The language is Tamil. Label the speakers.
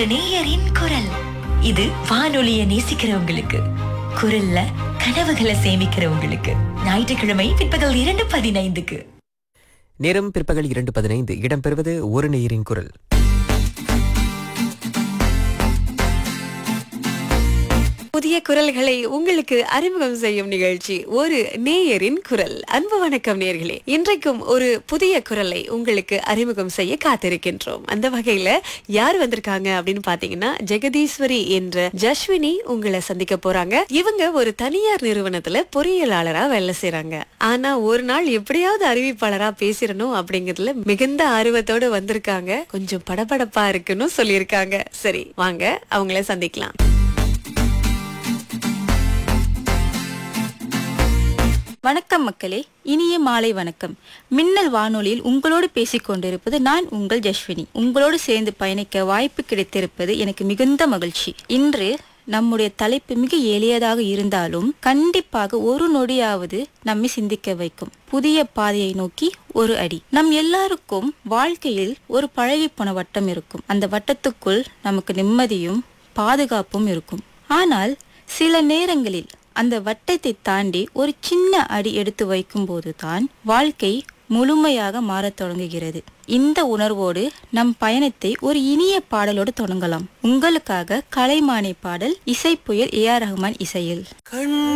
Speaker 1: ஒரு நேயரின் குரல் இது வானொலிய நேசிக்கிறவங்களுக்கு குரல்ல கனவுகளை சேமிக்கிறவங்களுக்கு ஞாயிற்றுக்கிழமை பிற்பகல் இரண்டு பதினைந்துக்கு
Speaker 2: நேரம் பிற்பகல் இரண்டு பதினைந்து இடம்பெறுவது ஒரு நேயரின் குரல்
Speaker 3: புதிய குரல்களை உங்களுக்கு அறிமுகம் செய்யும் நிகழ்ச்சி ஒரு நேயரின் குரல் அன்பு வணக்கம் நேயர்களே இன்றைக்கும் ஒரு புதிய குரலை உங்களுக்கு அறிமுகம் செய்ய காத்திருக்கின்றோம் அந்த வகையில யார் வந்திருக்காங்க அப்படின்னு பாத்தீங்கன்னா ஜெகதீஸ்வரி என்ற ஜஸ்வினி உங்களை சந்திக்க போறாங்க இவங்க ஒரு தனியார் நிறுவனத்துல பொறியியலாளரா வேலை செய்றாங்க ஆனா ஒரு நாள் எப்படியாவது அறிவிப்பாளரா பேசிடணும் அப்படிங்கறதுல மிகுந்த ஆர்வத்தோட வந்திருக்காங்க கொஞ்சம் படபடப்பா இருக்குன்னு சொல்லியிருக்காங்க சரி வாங்க அவங்கள சந்திக்கலாம்
Speaker 4: வணக்கம் மக்களே இனிய மாலை வணக்கம் மின்னல் வானொலியில் உங்களோடு பேசிக் கொண்டிருப்பது நான் உங்கள் ஜஸ்வினி உங்களோடு சேர்ந்து பயணிக்க வாய்ப்பு கிடைத்திருப்பது எனக்கு மிகுந்த மகிழ்ச்சி இன்று நம்முடைய தலைப்பு மிக எளியதாக இருந்தாலும் கண்டிப்பாக ஒரு நொடியாவது நம்மை சிந்திக்க வைக்கும் புதிய பாதையை நோக்கி ஒரு அடி நம் எல்லாருக்கும் வாழ்க்கையில் ஒரு பழகி போன வட்டம் இருக்கும் அந்த வட்டத்துக்குள் நமக்கு நிம்மதியும் பாதுகாப்பும் இருக்கும் ஆனால் சில நேரங்களில் அந்த வட்டத்தை தாண்டி ஒரு சின்ன அடி எடுத்து வைக்கும்போது தான் வாழ்க்கை முழுமையாக மாறத் தொடங்குகிறது இந்த உணர்வோடு நம் பயணத்தை ஒரு இனிய பாடலோடு தொடங்கலாம் உங்களுக்காக கலைமானி பாடல் இசைப்புயல் ஏ ஆர் ரஹ்மான் இசையில்